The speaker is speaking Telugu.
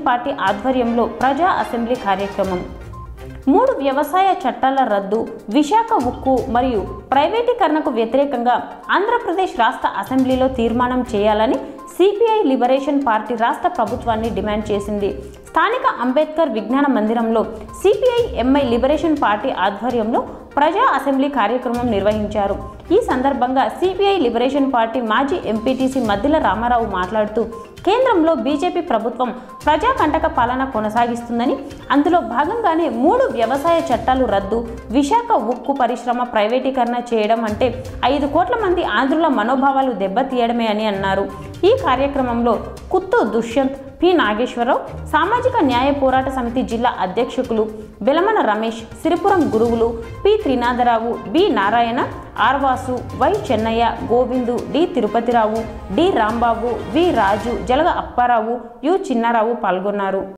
పార్టీ ఆధ్వర్యంలో ప్రజా అసెంబ్లీ కార్యక్రమం మూడు వ్యవసాయ చట్టాల రద్దు విశాఖ ఉక్కు మరియు ప్రైవేటీకరణకు వ్యతిరేకంగా ఆంధ్రప్రదేశ్ రాష్ట్ర అసెంబ్లీలో తీర్మానం చేయాలని సిపిఐ లిబరేషన్ పార్టీ రాష్ట్ర ప్రభుత్వాన్ని డిమాండ్ చేసింది స్థానిక అంబేద్కర్ విజ్ఞాన మందిరంలో సిపిఐ ఎంఐ లిబరేషన్ పార్టీ ఆధ్వర్యంలో ప్రజా అసెంబ్లీ కార్యక్రమం నిర్వహించారు ఈ సందర్భంగా సిపిఐ లిబరేషన్ పార్టీ మాజీ ఎంపీటీసీ మద్దిల రామారావు మాట్లాడుతూ కేంద్రంలో బీజేపీ ప్రభుత్వం ప్రజాకంటక పాలన కొనసాగిస్తుందని అందులో భాగంగానే మూడు వ్యవసాయ చట్టాలు రద్దు విశాఖ ఉక్కు పరిశ్రమ ప్రైవేటీకరణ చేయడం అంటే ఐదు కోట్ల మంది ఆంధ్రుల మనోభావాలు దెబ్బతీయడమే అని అన్నారు ఈ కార్యక్రమంలో కుత్తు దుష్యంత్ పి నాగేశ్వరరావు సామాజిక న్యాయ పోరాట సమితి జిల్లా అధ్యక్షులు వెలమన రమేష్ సిరిపురం గురువులు P Trinatha Rao B Narayana ఆర్వాసు why Chennaiah Govindu D Tirupathirao D Rambabu we Raju జలగ Apparao you Chinnarao పాల్గొన్నారు